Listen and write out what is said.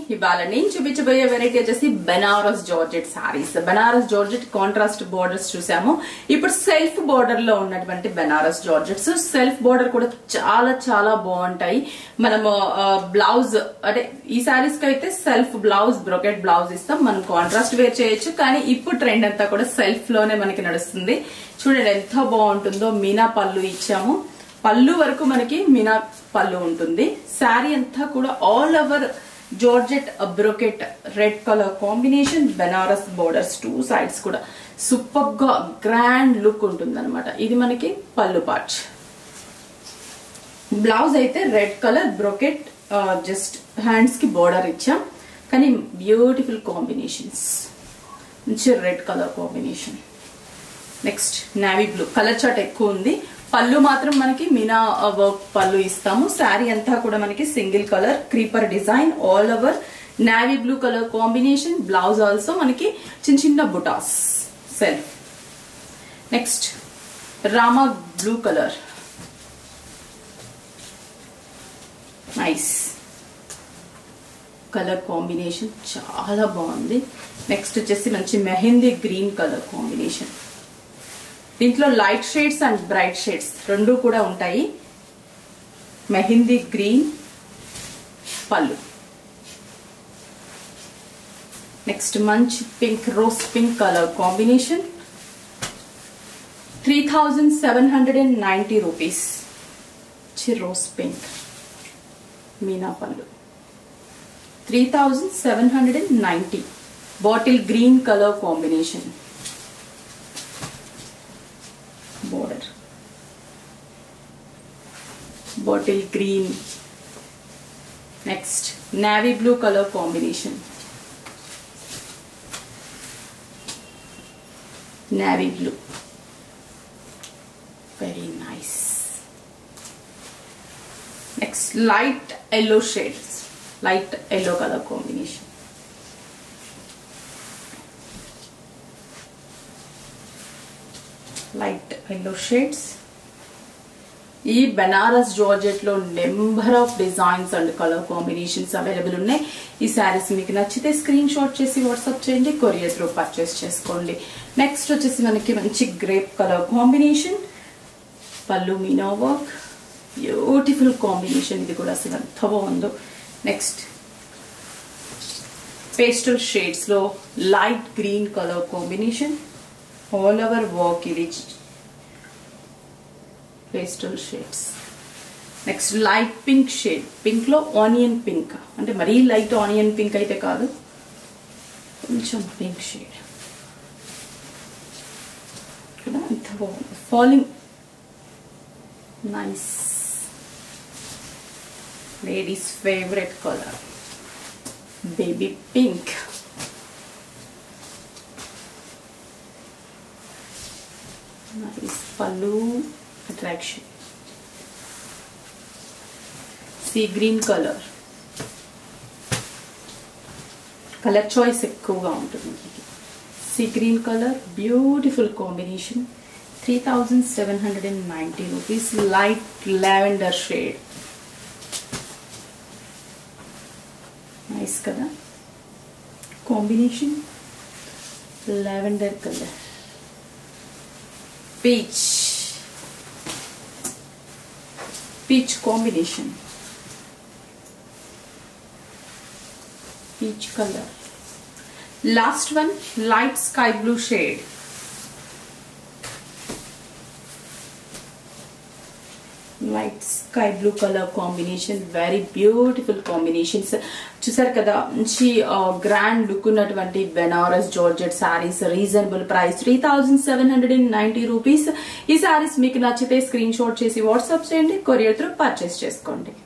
ఇవాళ నేను చూపించబోయే వెరైటీ వచ్చేసి Banaras georgette saris Banaras georgette contrast borders చూసాము ఇప్పుడు సెల్ఫ్ బోర్డర్ లో ఉన్నటువంటి బెనారస్ జార్జెట్స్ సెల్ఫ్ బోర్డర్ కూడా చాలా చాలా బాగుంటాయి మనము బ్లౌజ్ అంటే ఈ సారీస్ కి అయితే సెల్ఫ్ బ్లౌజ్ బ్రొకెట్ బ్లౌజ్ ఇస్తాం మనం కాంట్రాస్ట్ వేర్ చేయొచ్చు కానీ ఇప్పుడు ట్రెండ్ అంతా కూడా సెల్ఫ్ లోనే మనకి నడుస్తుంది చూడండి ఎంత బాగుంటుందో మీనా పళ్ళు ఇచ్చాము పళ్ళు వరకు మనకి మీనా పళ్ళు ఉంటుంది శారీ అంతా కూడా all over georgette brocade red colour combination Banaras borders two sides కూడా సూపర్ గా గ్రాండ్ లుక్ ఉంటుంది అనమాట ఇది మనకి పళ్ళు పార్ట్ బ్లౌజ్ అయితే red colour brocade just hands కి బోర్డర్ ఇచ్చాం కానీ బ్యూటిఫుల్ కాంబినేషన్స్ మంచి red colour combination next navy blue colour చాట్ ఎక్కువ ఉంది పళ్ళు మాత్రం మనకి మీనా వర్క్ పళ్ళు ఇస్తాము శారీ అంతా కూడా మనకి single colour creeper design all over navy blue colour combination blouse also మనకి చిన్న చిన్న బుటాస్ self next Rama blue colour nice colour combination చాలా బాగుంది నెక్స్ట్ వచ్చేసి మంచి మెహందీ గ్రీన్ కలర్ కాంబినేషన్ దీంట్లో light shades and bright shades రెండు కూడా ఉంటాయి మెహందీ గ్రీన్ పళ్ళు నెక్స్ట్ మంచి pink rose pink colour combination three thousand seven hundred and ninety rupees rose pink మీనా పళ్ళు three thousand seven hundred and ninety bottle green colour combination border bottle green next navy blue color combination navy blue very nice next light yellow shades light yellow color combination light yellow shades ఈ Banaras georgette లో number of designs and colour combinations available ఉన్నాయి ఈ శారీస్ మీకు నచ్చితే screenshot చేసి WhatsApp చేయండి courier through purchase చేసుకోండి next వచ్చేసి మనకి మంచి గ్రేప్ కలర్ కాంబినేషన్ పళ్ళు మీనా వర్క్ బ్యూటిఫుల్ కాంబినేషన్ ఇది కూడా అసలు ఎంత బాగుందో నెక్స్ట్ పేస్టల్ షేడ్స్ లో light green colour combination all over work ఇది pastel shades next light pink shade pink లో ఆనియన్ పింక్ అంటే మరీ లైట్ ఆనియన్ పింక్ అయితే కాదు కొంచెం పింక్ షేడ్ కదా ఎంత బాగుంది falling nice ladies favourite colour baby pink nice pallu attraction sea green color colour choice ఎక్కువగా ఉంటుంది sea green colour beautiful combination three thousand seven hundred and ninety rupees light lavender shade nice కదా combination lavender colour peach peach combination peach color last one light sky blue shade light sky blue colour combination very beautiful combinations చూసారు కదా మంచి grand look ఉన్నటువంటి Banaras georgette saris reasonable price three thousand seven hundred and ninety rupees ఈ శారీస్ మీకు నచ్చితే screenshot చేసి WhatsApp చేయండి courier through purchase చేసుకోండి